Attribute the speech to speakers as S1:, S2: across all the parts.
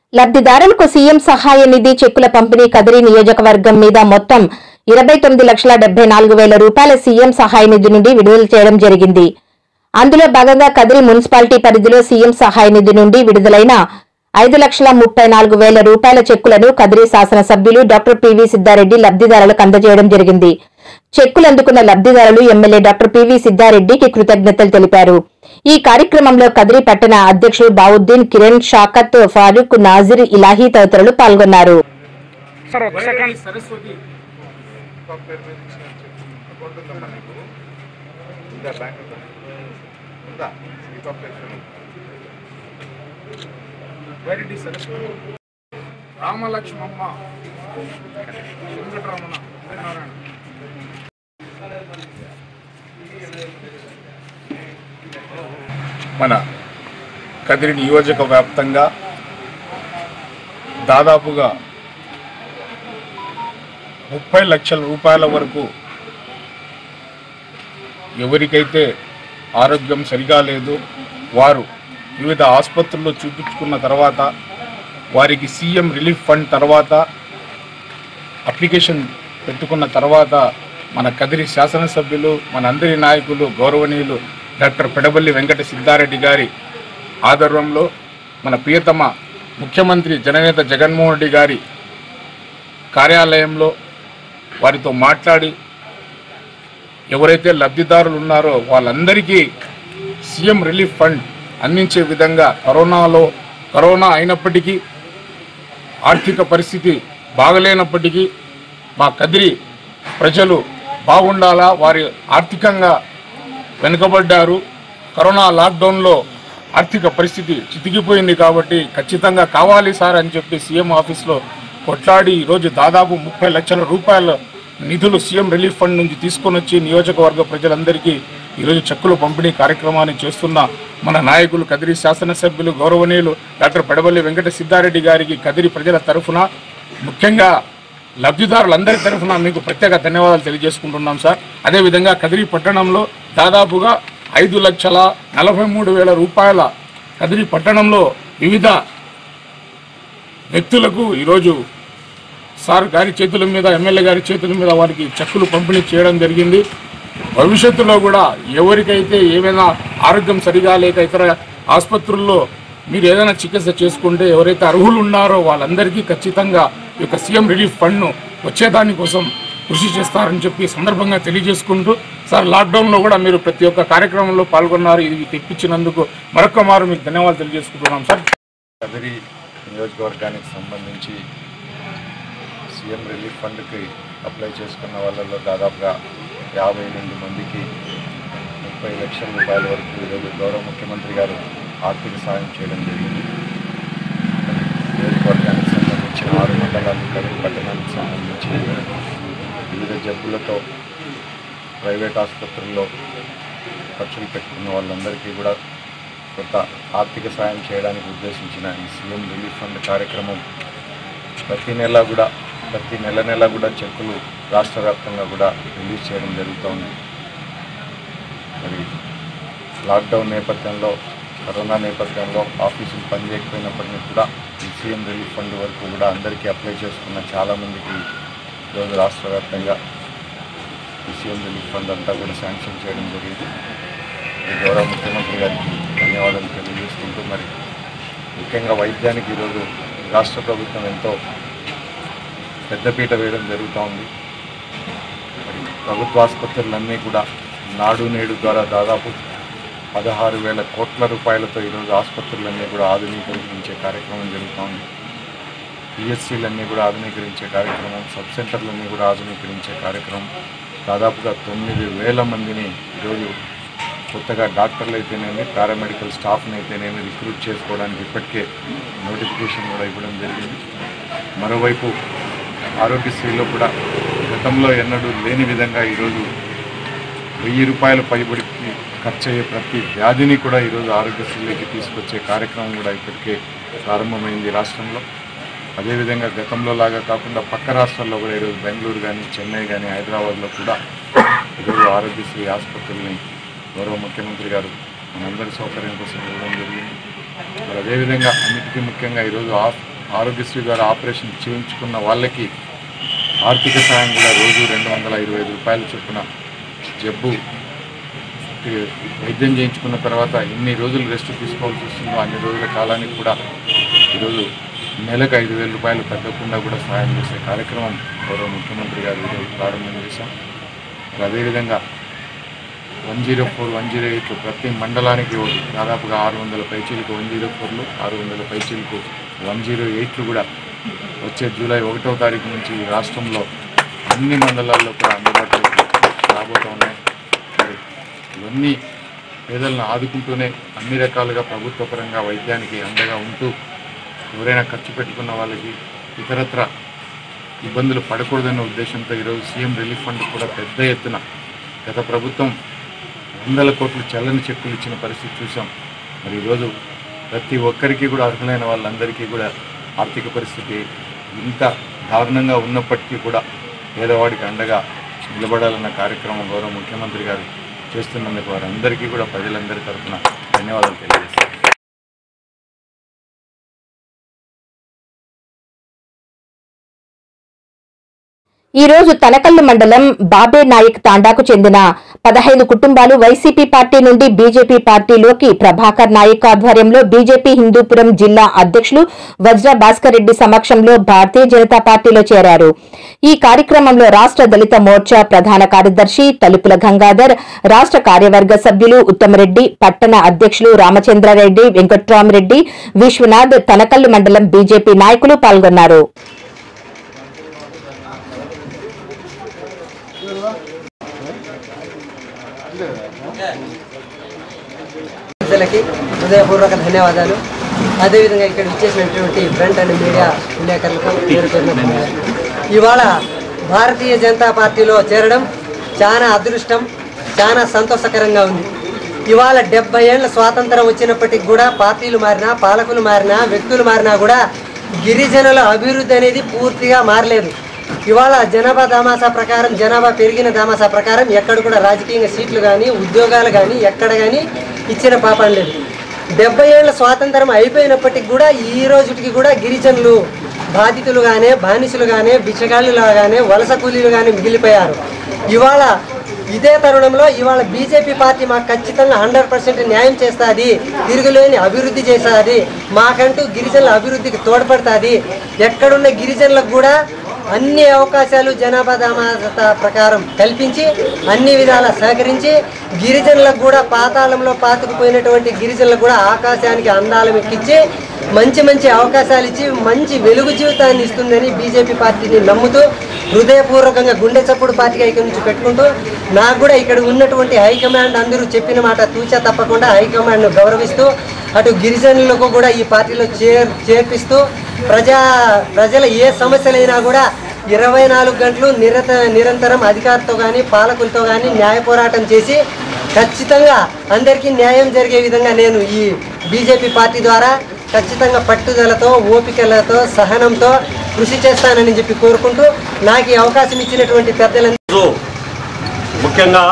S1: లబ్ధిదారులకు సీఎం సహాయ నిధి చెక్కుల పంపిణీ కదిరి నియోజకవర్గం మీద మొత్తం ఇరవై తొమ్మిది లక్షల డెబ్బై నాలుగు వేల రూపాయల సీఎం సహాయ నిధి నుండి విడుదల చేయడం జరిగింది అందులో భాగంగా కదిరి మున్సిపాలిటీ పరిధిలో సీఎం సహాయ నిధి నుండి విడుదలైన ఐదు లక్షల ముప్పై నాలుగు వేల రూపాయల చెక్కులను కదిరి శాసనసభ్యులు డాక్టర్ పివి సిద్ధారెడ్డి లబ్ధిదారులకు అందజేయడం జరిగింది చెక్కులు అందుకున్న లబ్ధిదారులు ఎమ్మెల్యే డాక్టర్ పివి సిద్ధారెడ్డికి కృతజ్ఞతలు తెలిపారు ఈ కార్యక్రమంలో కదిరి పట్టణ అధ్యక్షులు బావుద్దీన్ కిరణ్ షాకత్ ఫారూక్ నాజిర్ ఇలాహీ తదితరులు పాల్గొన్నారు
S2: సార్ ఒక సెకండ్
S3: సరస్వతి పేరు మీద ఇచ్చిన అకౌంట్ ఉందమ్మా నీకు ఉందా బ్యాంక్ అకౌంట్ ఉందా ఈ పేరు
S2: వెరీ సరస్వతి రామలక్ష్మమ్మ వెంకటరమణ నారాయణ
S4: మన కదిరి నియోజక వ్యాప్తంగా దాదాపుగా ముప్పై లక్షల రూపాయల వరకు ఎవరికైతే ఆరోగ్యం సరిగా లేదు వారు వివిధ ఆసుపత్రుల్లో చూపించుకున్న తర్వాత వారికి సీఎం రిలీఫ్ ఫండ్ తర్వాత అప్లికేషన్ పెట్టుకున్న తర్వాత మన కదిరి శాసనసభ్యులు మన అందరి నాయకులు గౌరవనీయులు డాక్టర్ పెడబల్లి వెంకట సిద్ధారెడ్డి గారి ఆధ్వర్యంలో మన ప్రియతమ ముఖ్యమంత్రి జననేత జగన్మోహన్ రెడ్డి గారి కార్యాలయంలో వారితో మాట్లాడి ఎవరైతే లబ్ధిదారులు ఉన్నారో వాళ్ళందరికీ సీఎం రిలీఫ్ ఫండ్ అందించే విధంగా కరోనాలో కరోనా అయినప్పటికీ ఆర్థిక పరిస్థితి బాగలేనప్పటికీ మా కదిరి ప్రజలు బాగుండాలా వారి ఆర్థికంగా వెనుకబడ్డారు కరోనా లాక్డౌన్లో ఆర్థిక పరిస్థితి చితికిపోయింది కాబట్టి ఖచ్చితంగా కావాలి సార్ అని చెప్పి సీఎం ఆఫీస్లో కొట్లాడి ఈరోజు దాదాపు ముప్పై లక్షల రూపాయల నిధులు సీఎం రిలీఫ్ ఫండ్ నుంచి తీసుకొని వచ్చి నియోజకవర్గ ప్రజలందరికీ ఈరోజు చెక్కుల పంపిణీ కార్యక్రమాన్ని చేస్తున్న మన నాయకులు కదిరి శాసనసభ్యులు గౌరవనీయులు డాక్టర్ పెడబల్లి వెంకట సిద్ధారెడ్డి గారికి కదిరి ప్రజల తరఫున ముఖ్యంగా లబ్ధిదారులందరి తరఫున మీకు ప్రత్యేక ధన్యవాదాలు తెలియజేసుకుంటున్నాం సార్ అదేవిధంగా కదిరి పట్టణంలో దాదాపుగా ఐదు లక్షల నలభై మూడు వేల రూపాయల కదిరి పట్టణంలో వివిధ వ్యక్తులకు ఈరోజు సార్ గారి చేతుల మీద ఎమ్మెల్యే గారి చేతుల మీద వారికి చెక్కులు పంపిణీ చేయడం జరిగింది భవిష్యత్తులో కూడా ఎవరికైతే ఏమైనా ఆరోగ్యం సరిగా లేక ఇతర ఆసుపత్రుల్లో మీరు ఏదైనా చికిత్స చేసుకుంటే ఎవరైతే అర్హులు ఉన్నారో వాళ్ళందరికీ ఖచ్చితంగా ఈ యొక్క సీఎం రిలీఫ్ ఫండ్ను వచ్చేదాని కోసం కృషి చేస్తారని చెప్పి ఈ సందర్భంగా తెలియజేసుకుంటూ సార్ లాక్డౌన్లో కూడా మీరు ప్రతి ఒక్క కార్యక్రమంలో పాల్గొన్నారు ఇది తెప్పించినందుకు మరొక మారు మీకు ధన్యవాదాలు తెలియజేసుకుంటున్నాం సార్
S3: కదిరి నియోజకవర్గానికి సంబంధించి సీఎం రిలీఫ్ ఫండ్కి అప్లై చేసుకున్న వాళ్ళలో దాదాపుగా యాభై ఎనిమిది మందికి ముప్పై లక్షల రూపాయల వరకు ఈరోజు గౌరవ ముఖ్యమంత్రి గారు ఆర్థిక సాయం చేయడం జరిగింది నియోజకవర్గానికి సంబంధించిన ఆరు మండలాలు కదిరి పట్టణానికి సంబంధించి వివిధ జబ్బులతో ప్రైవేట్ ఆసుపత్రుల్లో ఖర్చులు పెట్టుకున్న వాళ్ళందరికీ కూడా కొంత ఆర్థిక సాయం చేయడానికి ఉద్దేశించిన ఈ సీఎం రిలీఫ్ ఫండ్ కార్యక్రమం ప్రతి నెల కూడా ప్రతి నెల నెల కూడా చెక్కులు రాష్ట్ర వ్యాప్తంగా కూడా రిలీజ్ చేయడం జరుగుతోంది మరి లాక్డౌన్ నేపథ్యంలో కరోనా నేపథ్యంలో ఆఫీసులు పనిచేయకపోయినప్పటికీ కూడా ఈ సీఎం రిలీఫ్ ఫండ్ వరకు కూడా అందరికీ అప్లై చేసుకున్న చాలామందికి ఈరోజు రాష్ట్ర వ్యాప్తంగా ఈ సీఎం రిలీఫ్ ఫండ్ అంతా కూడా శాంక్షన్ చేయడం జరిగింది ఈ గౌరవ ముఖ్యమంత్రి గారికి ధన్యవాదాలు తెలియజేసుకుంటూ మరి ముఖ్యంగా వైద్యానికి ఈరోజు రాష్ట్ర ప్రభుత్వం ఎంతో పెద్దపీట వేయడం జరుగుతూ ఉంది మరి ప్రభుత్వ ఆసుపత్రులన్నీ కూడా నాడు నేడు ద్వారా దాదాపు పదహారు వేల కోట్ల రూపాయలతో ఈరోజు ఆసుపత్రులన్నీ కూడా ఆధునీకరించే కార్యక్రమం జరుగుతూ ఉంది పిహెచ్సీలన్నీ కూడా ఆధునీకరించే కార్యక్రమం సబ్ సెంటర్లన్నీ కూడా ఆధునీకరించే కార్యక్రమం దాదాపుగా తొమ్మిది వేల మందిని ఈరోజు కొత్తగా డాక్టర్లు అయితేనేమి పారామెడికల్ స్టాఫ్ని అయితేనేమి రిక్రూట్ చేసుకోవడానికి ఇప్పటికే నోటిఫికేషన్ కూడా ఇవ్వడం జరిగింది మరోవైపు ఆరోగ్యశ్రీలో కూడా గతంలో ఎన్నడూ లేని విధంగా ఈరోజు వెయ్యి రూపాయల పైబడికి ఖర్చు అయ్యే ప్రతి వ్యాధిని కూడా ఈరోజు ఆరోగ్యశ్రీలోకి తీసుకొచ్చే కార్యక్రమం కూడా ఇప్పటికే ప్రారంభమైంది రాష్ట్రంలో అదేవిధంగా గతంలో లాగా కాకుండా పక్క రాష్ట్రాల్లో కూడా ఈరోజు బెంగళూరు కానీ చెన్నై కానీ హైదరాబాద్లో కూడా ఈరోజు ఆరోగ్యశ్రీ ఆసుపత్రుల్ని గౌరవ ముఖ్యమంత్రి గారు మనందరి సౌకర్యం కోసం ఇవ్వడం జరిగింది మరి అదేవిధంగా అన్నిటికీ ముఖ్యంగా ఈరోజు ఆఫ్ ఆరోగ్యశ్రీ ద్వారా ఆపరేషన్ చేయించుకున్న వాళ్ళకి ఆర్థిక సాయం కూడా రోజు రెండు వందల ఇరవై ఐదు రూపాయలు చొప్పున జబ్బు ఈ వైద్యం చేయించుకున్న తర్వాత ఎన్ని రోజులు రెస్ట్ తీసుకోవాల్సి వస్తుందో అన్ని రోజుల కాలానికి కూడా ఈరోజు నెలకు ఐదు వేల రూపాయలు తగ్గకుండా కూడా సహాయం చేసే కార్యక్రమం గౌరవ ముఖ్యమంత్రి గారు ఈరోజు ప్రారంభం చేశాం మరి అదేవిధంగా one zero four one zero ఎయిట్లు ప్రతి మండలానికి ఒకటి దాదాపుగా ఆరు వందల పైచీలకు వన్ జీరో ఫోర్లు ఆరు వందల పైచీలకు వన్ జీరో ఎయిట్లు కూడా వచ్చే జూలై ఒకటో తారీఖు నుంచి ఈ రాష్ట్రంలో అన్ని మండలాల్లో కూడా అందుబాటులోకి రాబోతూ ఉన్నాయి మరి ఇవన్నీ పేదలను ఆదుకుంటూనే అన్ని రకాలుగా ప్రభుత్వ పరంగా వైద్యానికి అండగా ఉంటూ ఎవరైనా ఖర్చు పెట్టుకున్న వాళ్ళకి ఇతరత్ర ఇబ్బందులు పడకూడదన్న ఉద్దేశంతో ఈరోజు సీఎం రిలీఫ్ ఫండ్ కూడా పెద్ద ఎత్తున గత ప్రభుత్వం వందల కోట్లు చల్లని చెక్కులు ఇచ్చిన పరిస్థితి చూసాం మరి ఈరోజు ప్రతి ఒక్కరికి కూడా అర్హులైన వాళ్ళందరికీ కూడా ఆర్థిక పరిస్థితి ఇంత దారుణంగా ఉన్నప్పటికీ కూడా పేదవాడికి అండగా నిలబడాలన్న కార్యక్రమం గౌరవ ముఖ్యమంత్రి గారు చేస్తున్నందుకు వారందరికీ కూడా ప్రజలందరి తరఫున ధన్యవాదాలు తెలియజేస్తాను
S1: ఈ రోజు తనకల్లు మండలం బాబే నాయక్ తాండాకు చెందిన పదహైదు కుటుంబాలు వైసీపీ పార్టీ నుండి బీజేపీ పార్టీలోకి ప్రభాకర్ నాయక్ ఆధ్వర్యంలో బీజేపీ హిందూపురం జిల్లా అధ్యక్షులు వజ్ర భాస్కర్ రెడ్డి సమక్షంలో భారతీయ జనతా పార్టీలో చేరారు ఈ కార్యక్రమంలో రాష్ట్ర దళిత మోర్చా ప్రధాన కార్యదర్శి తలుపుల గంగాధర్ రాష్ట్ర కార్యవర్గ సభ్యులు ఉత్తమరెడ్డి పట్టణ అధ్యక్షులు రామచంద్రారెడ్డి వెంకట్రామరెడ్డి విశ్వనాథ్ తనకల్లు మండలం బీజేపీ నాయకులు పాల్గొన్నారు
S5: ప్రజలకి హృదయపూర్వక ధన్యవాదాలు అదేవిధంగా ఇక్కడ ఇచ్చేసినటువంటి ఫ్రంట్ అండ్ మీడియా విలేకరులకు పేరు పేరున ధన్యవాదాలు ఇవాళ భారతీయ జనతా పార్టీలో చేరడం చాలా అదృష్టం చాలా సంతోషకరంగా ఉంది ఇవాళ డెబ్బై ఏళ్ళ స్వాతంత్రం వచ్చినప్పటికి కూడా పార్టీలు మారినా పాలకులు మారినా వ్యక్తులు మారినా కూడా గిరిజనుల అభివృద్ధి అనేది పూర్తిగా మారలేదు ఇవాళ జనాభా దామాసా ప్రకారం జనాభా పెరిగిన దామాసా ప్రకారం ఎక్కడ కూడా రాజకీయంగా సీట్లు కానీ ఉద్యోగాలు కానీ ఎక్కడ కానీ ఇచ్చిన పాపం లేదు డెబ్బై ఏళ్ళ స్వాతంత్రం అయిపోయినప్పటికి కూడా ఈ రోజుకి కూడా గిరిజనులు బాధితులుగానే బానిసలుగానే బిచ్చగాళ్ళులాగానే వలస కూలీలుగానే మిగిలిపోయారు ఇవాళ ఇదే తరుణంలో ఇవాళ బీజేపీ పార్టీ మాకు ఖచ్చితంగా హండ్రెడ్ పర్సెంట్ న్యాయం చేస్తుంది తిరుగులేని అభివృద్ధి చేస్తుంది మాకంటూ గిరిజనుల అభివృద్ధికి తోడ్పడుతుంది ఎక్కడున్న గిరిజనులకు కూడా అన్ని అవకాశాలు జనాభా దామాసత ప్రకారం కల్పించి అన్ని విధాల సహకరించి గిరిజనులకు కూడా పాతాళంలో పాతుకుపోయినటువంటి గిరిజనులకు కూడా ఆకాశానికి అందాలు ఎక్కించి మంచి మంచి అవకాశాలు ఇచ్చి మంచి వెలుగు జీవితాన్ని ఇస్తుందని బీజేపీ పార్టీని నమ్ముతూ హృదయపూర్వకంగా గుండె చప్పుడు పార్టీగా ఇక్కడి నుంచి పెట్టుకుంటూ నాకు కూడా ఇక్కడ ఉన్నటువంటి హైకమాండ్ అందరూ చెప్పిన మాట తూచా తప్పకుండా హైకమాండ్ను గౌరవిస్తూ అటు గిరిజనులకు కూడా ఈ పార్టీలో చేర్ చేర్పిస్తూ ప్రజా ప్రజల ఏ సమస్యలైనా కూడా ఇరవై నాలుగు గంటలు నిరత నిరంతరం అధికారితో కానీ పాలకులతో కానీ న్యాయ పోరాటం చేసి ఖచ్చితంగా అందరికీ న్యాయం జరిగే విధంగా నేను ఈ బీజేపీ పార్టీ ద్వారా ఖచ్చితంగా పట్టుదలతో ఓపికలతో సహనంతో కృషి చేస్తానని చెప్పి కోరుకుంటూ నాకు ఈ అవకాశం ఇచ్చినటువంటి పెద్దలందరూ
S6: ఈరోజు ముఖ్యంగా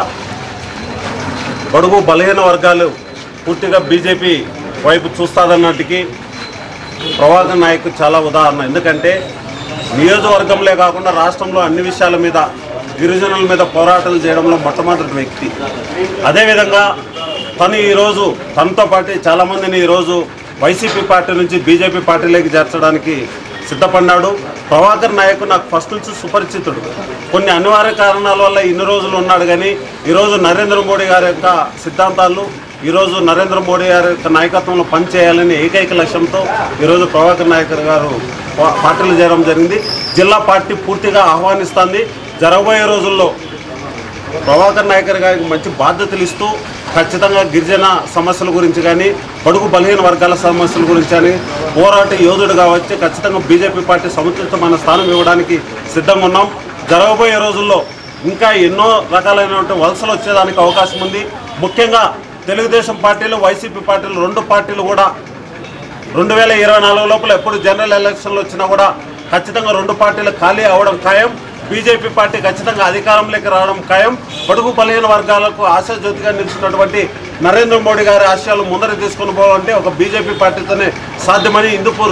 S6: బడుగు బలహీన వర్గాలు పూర్తిగా బీజేపీ వైపు చూస్తాదన్నట్టుకి ప్రభాకర్ నాయక్ చాలా ఉదాహరణ ఎందుకంటే నియోజకవర్గంలో కాకుండా రాష్ట్రంలో అన్ని విషయాల మీద గిరిజనుల మీద పోరాటాలు చేయడంలో మొట్టమొదటి వ్యక్తి అదేవిధంగా తను ఈరోజు తనతో పాటు చాలామందిని ఈరోజు వైసీపీ పార్టీ నుంచి బీజేపీ పార్టీలోకి చేర్చడానికి సిద్ధపడ్డాడు ప్రభాకర్ నాయక్ నాకు ఫస్ట్ నుంచి సుపరిచితుడు కొన్ని అనివార్య కారణాల వల్ల ఇన్ని రోజులు ఉన్నాడు కానీ ఈరోజు నరేంద్ర మోడీ గారి యొక్క సిద్ధాంతాలు ఈరోజు నరేంద్ర మోడీ గారి యొక్క నాయకత్వంలో పనిచేయాలని ఏకైక లక్ష్యంతో ఈరోజు ప్రభాకర్ నాయక్ గారు పా- పార్టీలు చేయడం జరిగింది జిల్లా పార్టీ పూర్తిగా ఆహ్వానిస్తుంది జరగబోయే రోజుల్లో ప్రభాకర్ నాయక్ గారికి మంచి బాధ్యతలు ఇస్తూ ఖచ్చితంగా గిరిజన సమస్యల గురించి కానీ బడుగు బలహీన వర్గాల సమస్యల గురించి కానీ పోరాట యోధుడుగా వచ్చి ఖచ్చితంగా బీజేపీ పార్టీ సముచితమైన స్థానం ఇవ్వడానికి సిద్ధంగా ఉన్నాం జరగబోయే రోజుల్లో ఇంకా ఎన్నో రకాలైనటువంటి వలసలు వచ్చేదానికి అవకాశం ఉంది ముఖ్యంగా తెలుగుదేశం పార్టీలు వైసీపీ పార్టీలు రెండు పార్టీలు కూడా రెండు వేల ఇరవై నాలుగు లోపల ఎప్పుడు జనరల్ ఎలక్షన్లు వచ్చినా కూడా ఖచ్చితంగా రెండు పార్టీలు ఖాళీ అవడం ఖాయం బీజేపీ పార్టీ ఖచ్చితంగా అధికారంలోకి రావడం ఖాయం బడుగు బలహీన వర్గాలకు ఆశాజ్యోతిగా నిలిచినటువంటి నరేంద్ర మోడీ గారి ఆశయాలు ముందర తీసుకొని పోవాలంటే ఒక బీజేపీ పార్టీతోనే సాధ్యమని హిందూపూర్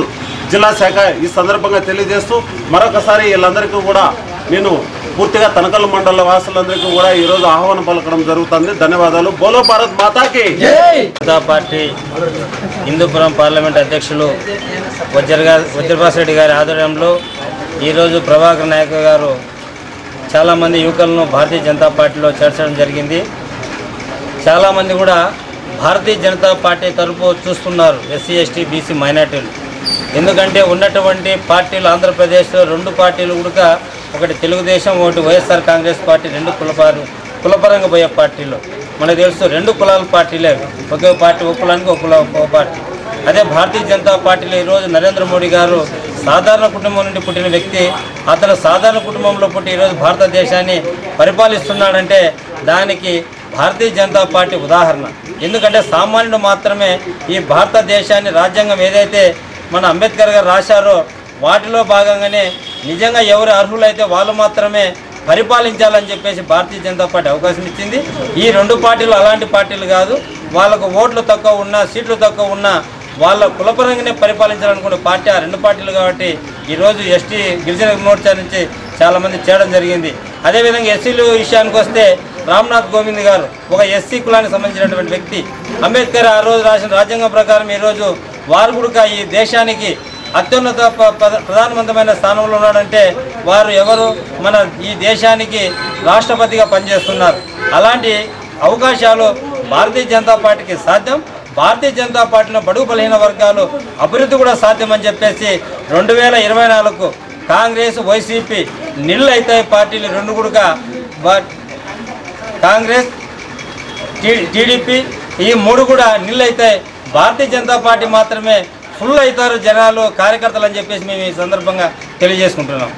S6: జిల్లా శాఖ ఈ సందర్భంగా తెలియజేస్తూ మరొకసారి వీళ్ళందరికీ కూడా నేను పూర్తిగా తనకల్ మండల వాసులందరికీ కూడా ఈరోజు ఆహ్వానం పలకడం జరుగుతుంది ధన్యవాదాలు బోలో భారత్ మాతాకి
S7: జనతా పార్టీ హిందూపురం పార్లమెంట్ అధ్యక్షులు వజ్ర వజ్రప్రసాద్ రెడ్డి గారి ఆధ్వర్యంలో ఈరోజు ప్రభాకర్ నాయక్ గారు చాలామంది యువకులను భారతీయ జనతా పార్టీలో చేర్చడం జరిగింది చాలామంది కూడా భారతీయ జనతా పార్టీ తరపు చూస్తున్నారు ఎస్సీ ఎస్టీ బీసీ మైనార్టీలు ఎందుకంటే ఉన్నటువంటి పార్టీలు ఆంధ్రప్రదేశ్లో రెండు పార్టీలు కూడా ఒకటి తెలుగుదేశం ఒకటి వైఎస్ఆర్ కాంగ్రెస్ పార్టీ రెండు కులపారు కులపరంగా పోయే పార్టీలు మనకు తెలుసు రెండు కులాల పార్టీలే ఒకే పార్టీ ఒక కులానికి ఒక కుల ఒక పార్టీ అదే భారతీయ జనతా పార్టీలో ఈరోజు నరేంద్ర మోడీ గారు సాధారణ కుటుంబం నుండి పుట్టిన వ్యక్తి అతను సాధారణ కుటుంబంలో పుట్టి ఈరోజు భారతదేశాన్ని పరిపాలిస్తున్నాడంటే దానికి భారతీయ జనతా పార్టీ ఉదాహరణ ఎందుకంటే సామాన్యుడు మాత్రమే ఈ భారతదేశాన్ని రాజ్యాంగం ఏదైతే మన అంబేద్కర్ గారు రాశారో వాటిలో భాగంగానే నిజంగా ఎవరు అర్హులైతే వాళ్ళు మాత్రమే పరిపాలించాలని చెప్పేసి భారతీయ జనతా పార్టీ అవకాశం ఇచ్చింది ఈ రెండు పార్టీలు అలాంటి పార్టీలు కాదు వాళ్ళకు ఓట్లు తక్కువ ఉన్నా సీట్లు తక్కువ ఉన్నా వాళ్ళ కులపరంగానే పరిపాలించాలనుకునే పార్టీ ఆ రెండు పార్టీలు కాబట్టి ఈరోజు ఎస్టీ గిరిజన మోర్చా నుంచి చాలామంది చేయడం జరిగింది అదేవిధంగా ఎస్సీలు విషయానికి వస్తే రామ్నాథ్ కోవింద్ గారు ఒక ఎస్సీ కులానికి సంబంధించినటువంటి వ్యక్తి అంబేద్కర్ ఆ రోజు రాసిన రాజ్యాంగం ప్రకారం ఈరోజు వారు కూడా ఈ దేశానికి అత్యున్నత ప- పద- ప్రధానమంత్రమైన స్థానంలో ఉన్నాడంటే వారు ఎవరు మన ఈ దేశానికి రాష్ట్రపతిగా పనిచేస్తున్నారు అలాంటి అవకాశాలు భారతీయ జనతా పార్టీకి సాధ్యం భారతీయ జనతా పార్టీలో బడుగు బలహీన వర్గాలు అభివృద్ధి కూడా సాధ్యమని చెప్పేసి రెండు వేల ఇరవై నాలుగు కాంగ్రెస్ వైసీపీ నిల్ అవుతాయి పార్టీలు రెండు కూడా కాంగ్రెస్ టీ- టీడీపీ ఈ మూడు కూడా నిల్ అవుతాయి భారతీయ జనతా పార్టీ మాత్రమే ఫుల్ అవుతారు జనాలు కార్యకర్తలు అని చెప్పేసి మేము ఈ సందర్భంగా తెలియజేసుకుంటున్నాం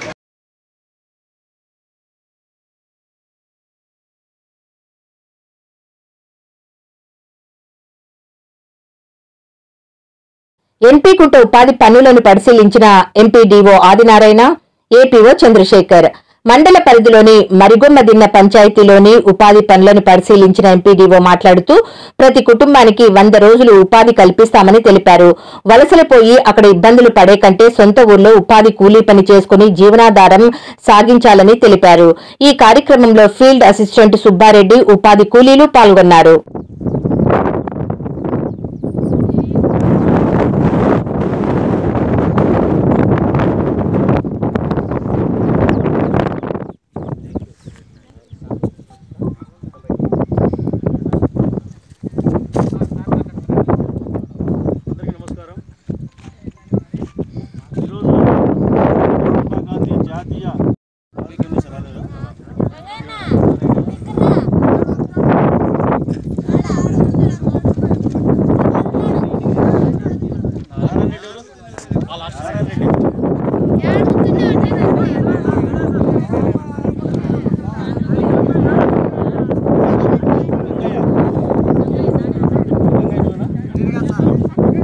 S1: ఎంపీకుంట ఉపాధి పనులను పరిశీలించిన ఎంపీడీఓ ఆదినారాయణ ఏపీఓ చంద్రశేఖర్ మండల పరిధిలోని మరిగొమ్మదిన్న పంచాయతీలోని ఉపాధి పనులను పరిశీలించిన ఎంపీడీఓ మాట్లాడుతూ ప్రతి కుటుంబానికి వంద రోజులు ఉపాధి కల్పిస్తామని తెలిపారు వలసలు పోయి అక్కడ ఇబ్బందులు పడే కంటే సొంత ఊర్లో ఉపాధి కూలీ పని చేసుకుని జీవనాధారం సాగించాలని తెలిపారు ఈ కార్యక్రమంలో ఫీల్డ్ అసిస్టెంట్ సుబ్బారెడ్డి ఉపాధి కూలీలు పాల్గొన్నారు
S8: అందరికీ నమస్కారం ఈరోజు మహాత్మా గాంధీ జాతీయ ఆరోగ్య సలహాదారు నారాయణ రెడ్డి ఎవరు? నారాయణ రెడ్డి. వెంకయ్య. వెంకయ్య నువ్వేనా?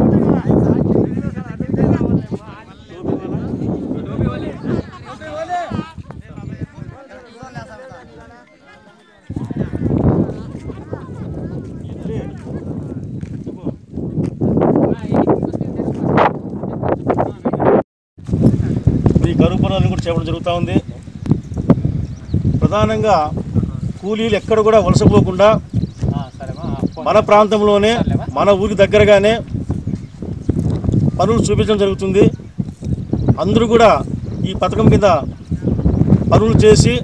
S8: ఈ కరువు పనులను కూడా చేయడం జరుగుతూ ఉంది ప్రధానంగా కూలీలు ఎక్కడ కూడా వలసపోకుండా మన ప్రాంతంలోనే మన ఊరికి దగ్గరగానే పనులు చూపించడం జరుగుతుంది అందరూ కూడా ఈ పథకం కింద పనులు చేసి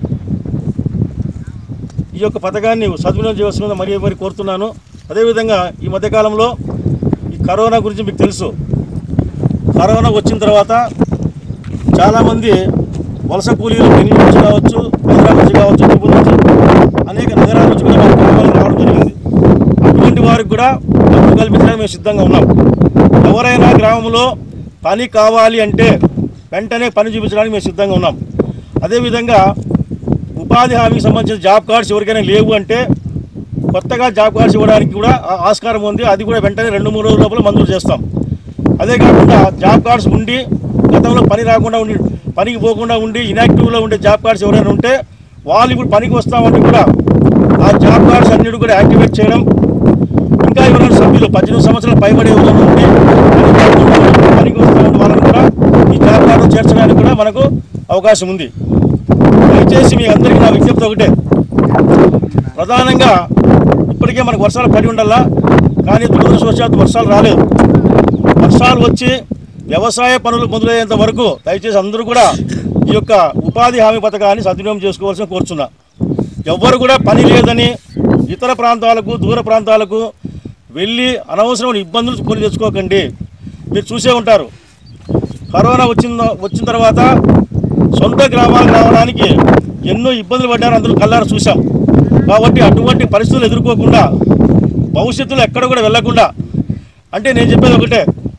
S8: ఈ యొక్క పథకాన్ని సద్వినియోగం చేయవలసిందిగా మరీ మరి కోరుతున్నాను అదేవిధంగా ఈ మధ్యకాలంలో ఈ కరోనా గురించి మీకు తెలుసు కరోనా వచ్చిన తర్వాత చాలామంది వలస కూలీలు ఢిల్లీ నుంచి కావచ్చు హైదరాబాద్ నుంచి కావచ్చు తిరుపతి నుంచి అనేక నగరాల నుంచి కూడా మన గ్రామాలకు రావడం జరిగింది అటువంటి వారికి కూడా పనులు కల్పించడానికి మేము సిద్ధంగా ఉన్నాం ఎవరైనా గ్రామంలో పని కావాలి అంటే వెంటనే పని చూపించడానికి మేము సిద్ధంగా ఉన్నాం అదేవిధంగా ఉపాధి హామీకి సంబంధించిన జాబ్ కార్డ్స్ ఎవరికైనా లేవు అంటే కొత్తగా జాబ్ కార్డ్స్ ఇవ్వడానికి కూడా ఆ- ఆస్కారం ఉంది అది కూడా వెంటనే రెండు మూడు రోజుల లోపల మంజూరు చేస్తాం అదే కాకుండా జాబ్ కార్డ్స్ ఉండి గతంలో పని రాకుండా ఉండి పనికి పోకుండా ఉండి ఇనాక్టివ్లో ఉండే జాబ్ కార్డ్స్ ఎవరైనా ఉంటే వాళ్ళు ఇప్పుడు పనికి వస్తామంటే కూడా ఆ జాబ్ కార్డ్స్ అన్నిటి కూడా యాక్టివేట్ చేయడం ఇంకా ఎవరైనా సభ్యులు పద్దెనిమిది సంవత్సరాలు పైబడే ఎవరైనా ఉండి పని పనికి వస్తున్న వాళ్ళని కూడా ఈ జాబితాలో చేర్చడానికి కూడా మనకు అవకాశం ఉంది దయచేసి మీ అందరికీ నా విజ్ఞప్తి ఒకటే ప్రధానంగా ఇప్పటికే మనకు వర్షాలు పడి ఉండాలా కానీ దురదృష్టవశాత్తు వర్షాలు రాలేదు వర్షాలు వచ్చి వ్యవసాయ పనులు మొదలయ్యేంత వరకు దయచేసి అందరూ కూడా ఈ యొక్క ఉపాధి హామీ పథకాన్ని సద్వినియోగం చేసుకోవాల్సిన కోరుచున్నా ఎవ్వరు కూడా పని లేదని ఇతర ప్రాంతాలకు దూర ప్రాంతాలకు వెళ్ళి అనవసరమైన ఇబ్బందులు కొని తెచ్చుకోకండి మీరు చూసే ఉంటారు కరోనా వచ్చిన వచ్చిన తర్వాత సొంత గ్రామాలకు రావడానికి ఎన్నో ఇబ్బందులు పడ్డారు అందరూ కళ్ళారా చూసాం కాబట్టి అటువంటి పరిస్థితులు ఎదుర్కోకుండా భవిష్యత్తులో ఎక్కడ కూడా వెళ్ళకుండా అంటే నేను చెప్పేది ఒకటే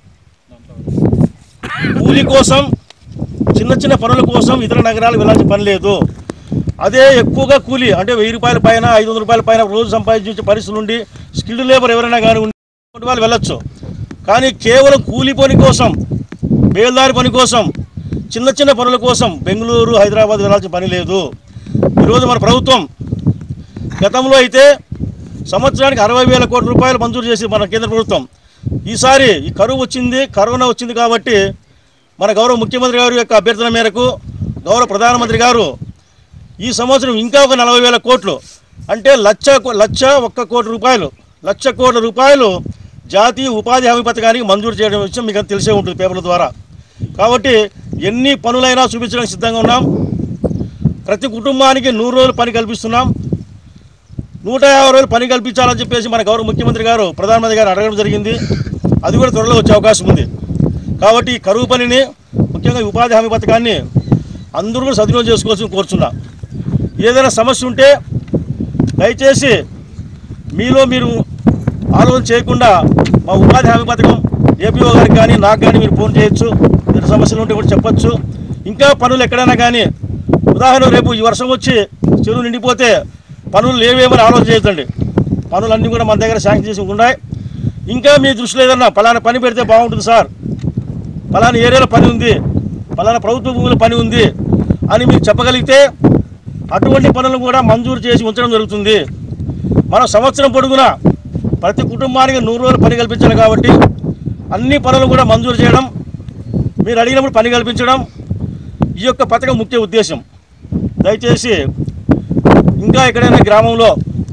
S8: కూలి కోసం చిన్న చిన్న పనుల కోసం ఇతర నగరాలకు వెళ్ళాల్సిన పని లేదు అదే ఎక్కువగా కూలి అంటే వెయ్యి రూపాయల పైన ఐదు వందల రూపాయల పైన రోజు సంపాదించే పరిస్థితులు ఉండి స్కిల్డ్ లేబర్ ఎవరైనా కానీ ఉండే వాళ్ళు వెళ్ళొచ్చు కానీ కేవలం కూలి పని కోసం బేల్దారి పని కోసం చిన్న చిన్న పనుల కోసం బెంగళూరు హైదరాబాద్ వెళ్ళాల్సిన పని లేదు ఈరోజు మన ప్రభుత్వం గతంలో అయితే సంవత్సరానికి అరవై వేల కోట్ల రూపాయలు మంజూరు చేసి మన కేంద్ర ప్రభుత్వం ఈసారి ఈ కరువు వచ్చింది కరోనా వచ్చింది కాబట్టి మన గౌరవ ముఖ్యమంత్రి గారి యొక్క అభ్యర్థన మేరకు గౌరవ ప్రధానమంత్రి గారు ఈ సంవత్సరం ఇంకా ఒక నలభై వేల కోట్లు అంటే లక్ష కో- లక్ష ఒక్క కోటి రూపాయలు లక్ష కోట్ల రూపాయలు జాతీయ ఉపాధి హామీ పథకానికి మంజూరు చేయడం విషయం మీకు తెలిసే ఉంటుంది పేపర్ల ద్వారా కాబట్టి ఎన్ని పనులైనా చూపించడానికి సిద్ధంగా ఉన్నాం ప్రతి కుటుంబానికి నూరు రోజులు పని కల్పిస్తున్నాం నూట యాభై రోజులు పని కల్పించాలని చెప్పేసి మన గౌరవ ముఖ్యమంత్రి గారు ప్రధానమంత్రి గారు అడగడం జరిగింది అది కూడా త్వరలో వచ్చే అవకాశం ఉంది కాబట్టి ఈ కరువు పనిని ముఖ్యంగా ఈ ఉపాధి హామీ పథకాన్ని అందరూ కూడా సద్వినియోగం చేసుకోవాల్సి కోరుచున్నా ఏదైనా సమస్య ఉంటే దయచేసి మీలో మీరు ఆలోచన చేయకుండా మా ఉపాధి హామీ పథకం ఏపీఓ గారికి కానీ నాకు కానీ మీరు ఫోన్ చేయొచ్చు ఏదైనా సమస్యలు ఉంటే కూడా చెప్పొచ్చు ఇంకా పనులు ఎక్కడైనా కానీ ఉదాహరణ రేపు ఈ వర్షం వచ్చి చెరువు నిండిపోతే పనులు లేవేమని ఆలోచన చేయొద్దండి పనులన్నీ కూడా మన దగ్గర శాంక్షన్ చేసి ఉన్నాయి ఇంకా మీ దృష్టిలో ఏదన్నా పలానా పని పెడితే బాగుంటుంది సార్ పలానా ఏరియాలో పని ఉంది పలానా ప్రభుత్వ భూముల పని ఉంది అని మీరు చెప్పగలిగితే అటువంటి పనులను కూడా మంజూరు చేసి ఉంచడం జరుగుతుంది మనం సంవత్సరం పొడుగునా ప్రతి కుటుంబానికి నూరు రోజులు పని కల్పించాలి కాబట్టి అన్ని పనులు కూడా మంజూరు చేయడం మీరు అడిగినప్పుడు పని కల్పించడం ఈ యొక్క పథకం ముఖ్య ఉద్దేశం దయచేసి ఇంకా ఎక్కడైనా గ్రామంలో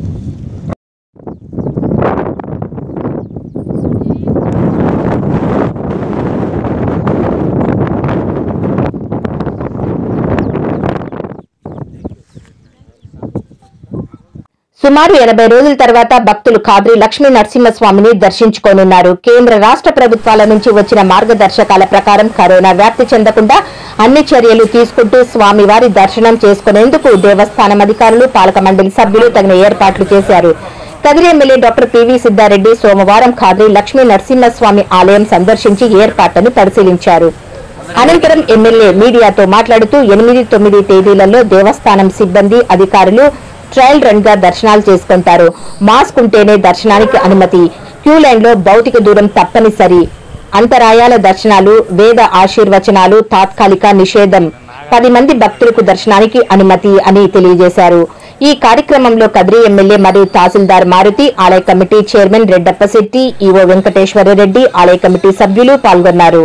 S1: సుమారు ఎనభై రోజుల తర్వాత భక్తులు ఖాద్రి లక్ష్మీ నరసింహస్వామిని దర్శించుకోనున్నారు కేంద్ర రాష్ట్ర ప్రభుత్వాల నుంచి వచ్చిన మార్గదర్శకాల ప్రకారం కరోనా వ్యాప్తి చెందకుండా అన్ని చర్యలు తీసుకుంటూ స్వామివారి దర్శనం చేసుకునేందుకు దేవస్థానం అధికారులు పాలక మండలి సభ్యులు తగిన ఏర్పాట్లు చేశారు Kadiri MLA doctor PV Siddareddy సోమవారం ఖాద్రి లక్ష్మీ నరసింహస్వామి ఆలయం సందర్శించి ఏర్పాట్లను పరిశీలించారు అనంతరం ఎమ్మెల్యే మీడియాతో మాట్లాడుతూ ఎనిమిది తొమ్మిది తేదీలలో దేవస్థానం సిబ్బంది అధికారులు ట్రయల్ రన్ గా దర్శనాలు చేసుకుంటారు మాస్క్ ఉంటేనే దర్శనానికి అనుమతి క్యూ లైన్ లో భౌతిక దూరం తప్పనిసరి అంతరాయాల దర్శనాలు వేద ఆశీర్వచనాలు తాత్కాలిక నిషేధం పది మంది భక్తులకు దర్శనానికి అనుమతి అని తెలియజేశారు ఈ కార్యక్రమంలో కదిరి ఎమ్మెల్యే మరియు తహసీల్దార్ మారుతి ఆలయ committee chairman Reddappasetty EO Venkateswarareddy ఆలయ కమిటీ సభ్యులు పాల్గొన్నారు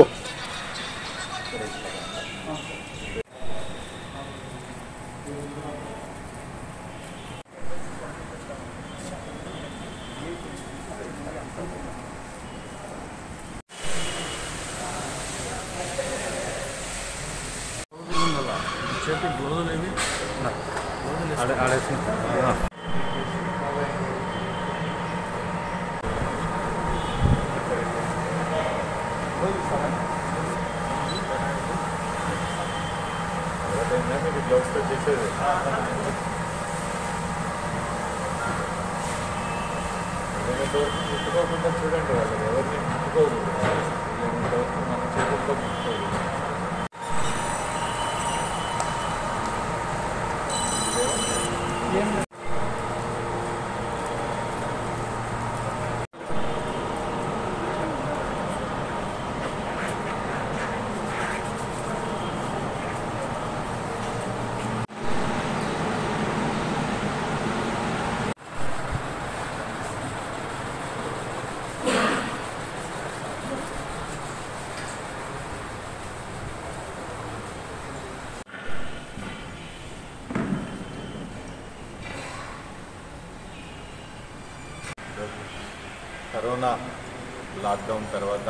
S3: కరోనా లాక్డౌన్ తర్వాత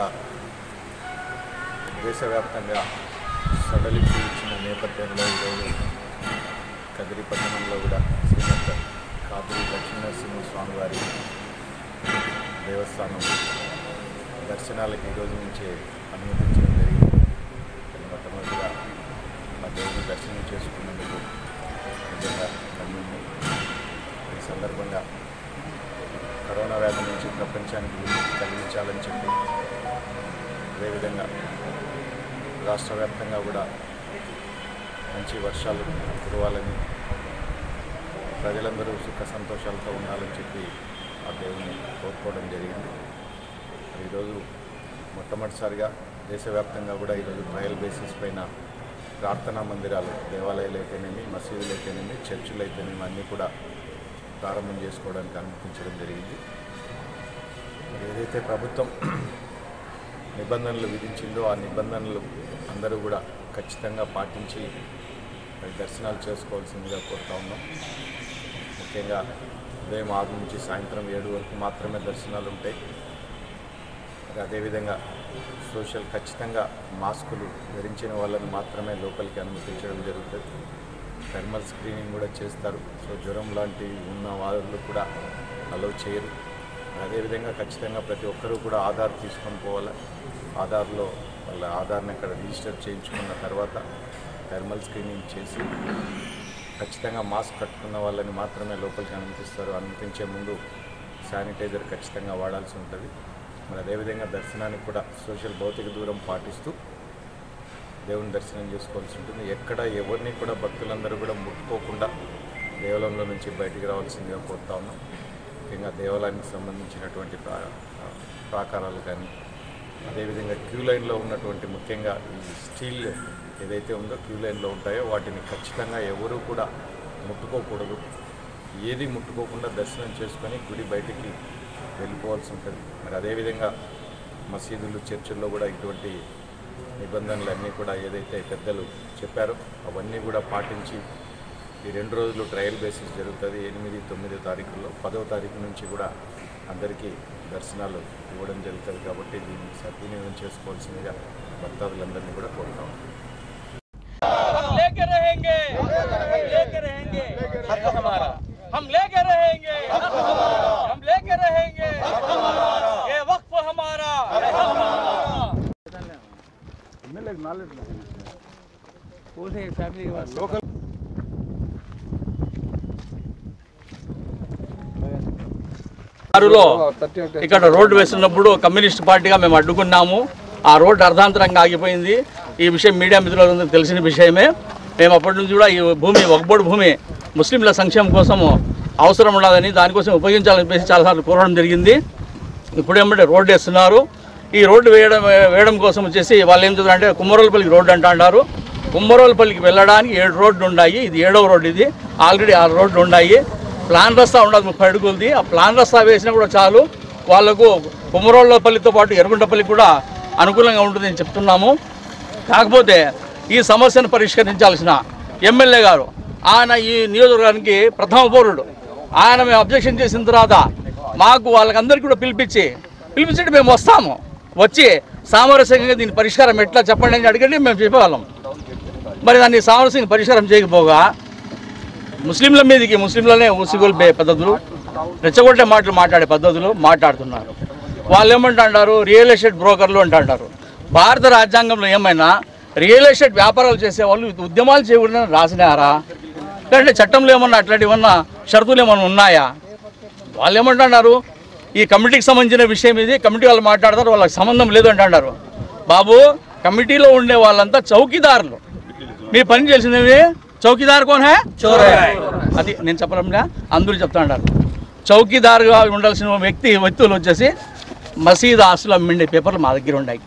S3: దేశవ్యాప్తంగా సడలింపు ఇచ్చిన నేపథ్యంలో ఈరోజు కదిరి పట్టణంలో కూడా శ్రీమంత కాదిరి లక్ష్మీనరసింహ స్వామి వారి దేవస్థానం దర్శనాలకు ఈరోజు నుంచే అనుమతించడం జరిగింది మొట్టమొదటిగా ఆ దేవుని దర్శనం చేసుకున్నందుకు నిజంగా ధన్యుణ్ణి ఈ సందర్భంగా కరోనా వ్యాధి నుంచి ప్రపంచానికి విముక్తి కలిగించాలని చెప్పి అదేవిధంగా రాష్ట్ర వ్యాప్తంగా కూడా మంచి వర్షాలు కురవాలని ప్రజలందరూ సుఖ సంతోషాలతో ఉండాలని చెప్పి ఆ దేవుని కోరుకోవడం జరిగింది ఈరోజు మొట్టమొదటిసారిగా దేశవ్యాప్తంగా కూడా ఈరోజు ట్రయల్ బేసిస్ పైన ప్రార్థనా మందిరాలు దేవాలయాలు అయితేనేమి మసీదులు అయితేనేమి చర్చిలు అయితేనేమి అన్నీ కూడా ప్రారంభం చేసుకోవడానికి అనుమతించడం జరిగింది మరి ఏదైతే ప్రభుత్వం నిబంధనలు విధించిందో ఆ నిబంధనలు అందరూ కూడా ఖచ్చితంగా పాటించి మరి దర్శనాలు చేసుకోవాల్సిందిగా కోరుతా ఉన్నాం ముఖ్యంగా ఉదయం ఆరు నుంచి సాయంత్రం ఏడు వరకు మాత్రమే దర్శనాలు ఉంటాయి మరి అదేవిధంగా సోషల్ ఖచ్చితంగా మాస్కులు ధరించిన వాళ్ళని మాత్రమే లోపలికి అనుమతించడం జరుగుతుంది థర్మల్ స్క్రీనింగ్ కూడా చేస్తారు సో జ్వరం లాంటివి ఉన్న వాళ్ళు కూడా అలౌ చేయరు అదేవిధంగా ఖచ్చితంగా ప్రతి ఒక్కరూ కూడా ఆధార్ తీసుకొని పోవాలి ఆధార్లో వాళ్ళ ఆధార్ని అక్కడ రిజిస్టర్ చేయించుకున్న తర్వాత థర్మల్ స్క్రీనింగ్ చేసి ఖచ్చితంగా మాస్క్ కట్టుకున్న వాళ్ళని మాత్రమే లోపలికి అనుమతిస్తారు అనుమతించే ముందు శానిటైజర్ ఖచ్చితంగా వాడాల్సి ఉంటుంది మరి అదేవిధంగా దర్శనానికి కూడా సోషల్ భౌతిక దూరం పాటిస్తూ దేవుని దర్శనం చేసుకోవాల్సి ఉంటుంది ఎక్కడ ఎవరిని కూడా భక్తులందరూ కూడా ముట్టుకోకుండా దేవాలయంలో నుంచి బయటికి రావాల్సిందిగా కోరుతా ఉన్నాం ముఖ్యంగా దేవాలయానికి సంబంధించినటువంటి ప్రా ప్రాకారాలు కానీ అదేవిధంగా క్యూ లైన్లో ఉన్నటువంటి ముఖ్యంగా ఈ స్టీల్ ఏదైతే ఉందో క్యూ లైన్లో ఉంటాయో వాటిని ఖచ్చితంగా ఎవరూ కూడా ముట్టుకోకూడదు ఏది ముట్టుకోకుండా దర్శనం చేసుకొని గుడి బయటికి వెళ్ళిపోవాల్సి ఉంటుంది మరి అదేవిధంగా మసీదులు చర్చిల్లో కూడా ఇటువంటి నిబంధనలు అన్నీ కూడా ఏదైతే పెద్దలు చెప్పారో అవన్నీ కూడా పాటించి ఈ రెండు రోజులు ట్రయల్ బేసిస్ జరుగుతుంది ఎనిమిది తొమ్మిదో తారీఖుల్లో పదవ తారీఖు నుంచి కూడా అందరికీ దర్శనాలు ఇవ్వడం జరుగుతుంది కాబట్టి దీన్ని సద్వినియోగం చేసుకోవాల్సిందిగా భక్తాదులందరినీ కూడా కోరుతాం
S9: हम लेके रहेंगे हम लेके रहेंगे हक हमारा हम लेके रहेंगे हम लेके रहेंगे ये वक्फ हमारा ఆరులో ఇక్కడ రోడ్డు వేస్తున్నప్పుడు కమ్యూనిస్ట్ పార్టీగా మేము అడ్డుకున్నాము ఆ రోడ్డు అర్ధాంతరంగా ఆగిపోయింది ఈ విషయం మీడియా మిత్రులందరికీ తెలిసిన విషయమే మేము అప్పటి నుంచి కూడా ఈ భూమి ఒకబోడు భూమి ముస్లింల సంక్షేమం కోసము అవసరం ఉండదని దానికోసం ఉపయోగించాలని చెప్పేసి చాలాసార్లు కోరడం జరిగింది ఇప్పుడు ఏమంటే రోడ్డు వేస్తున్నారు ఈ రోడ్డు వేయడం వేయడం కోసం వచ్చేసి వాళ్ళు ఏం చెప్తారంటే కుమ్మరోలపల్లికి రోడ్డు అంటా అంటారు కుమ్మరోలపల్లికి వెళ్ళడానికి ఏడు రోడ్లు ఉన్నాయి ఇది ఏడవ రోడ్డు ఇది ఆల్రెడీ ఆరు రోడ్లు ఉన్నాయి ప్లాన్ రస్తా ఉండదు ముప్పై అడుగులది ఆ ప్లాన్ రస్తా వేసినా కూడా చాలు వాళ్ళకు కుమ్మరోళ్ళపల్లితో పాటు ఎర్రగుంటపల్లికి కూడా అనుకూలంగా ఉంటుందని చెప్తున్నాము కాకపోతే ఈ సమస్యను పరిష్కరించాల్సిన ఎమ్మెల్యే గారు ఆయన ఈ నియోజకవర్గానికి ప్రథమ పౌరుడు ఆయన మేము అబ్జెక్షన్ చేసిన తర్వాత మాకు వాళ్ళకందరికీ కూడా పిలిపించి పిలిపించి మేము వస్తాము వచ్చి సామరస్యంగా దీని పరిష్కారం ఎట్లా చెప్పండి అని అడిగండి మేము చెప్పేవాళ్ళం మరి దాన్ని సామరస్యంగా పరిష్కారం చేయకపోగా ముస్లింల మీదకి ముస్లింలనే ఉసిగొల్పే పద్ధతులు రెచ్చగొట్టే మాటలు మాట్లాడే పద్ధతులు మాట్లాడుతున్నారు వాళ్ళు ఏమంటారు రియల్ ఎస్టేట్ బ్రోకర్లు అంటారు భారత రాజ్యాంగంలో ఏమైనా రియల్ ఎస్టేట్ వ్యాపారాలు చేసేవాళ్ళు ఉద్యమాలు చేయకూడదని రాసినారా లేదంటే చట్టంలో ఏమన్నా అట్లాంటి ఏమన్నా షరతులు ఏమన్నా ఉన్నాయా వాళ్ళు ఏమంటున్నారు ఈ కమిటీకి సంబంధించిన విషయం ఇది కమిటీ వాళ్ళు మాట్లాడతారు వాళ్ళకి సంబంధం లేదు అంటున్నారు బాబు కమిటీలో ఉండే వాళ్ళంతా చౌకీదారులు మీ పని చేసింది చౌకీదార్ కోన్ హే చోర్ హే అది నేను చెప్పడంగా అందరూ చెప్తా ఉంటారు చౌకీదారుగా ఉండాల్సిన వ్యక్తి వ్యక్తులు వచ్చేసి మసీద్ ఆస్తులు అమ్మిండే పేపర్లు మా దగ్గర ఉన్నాయి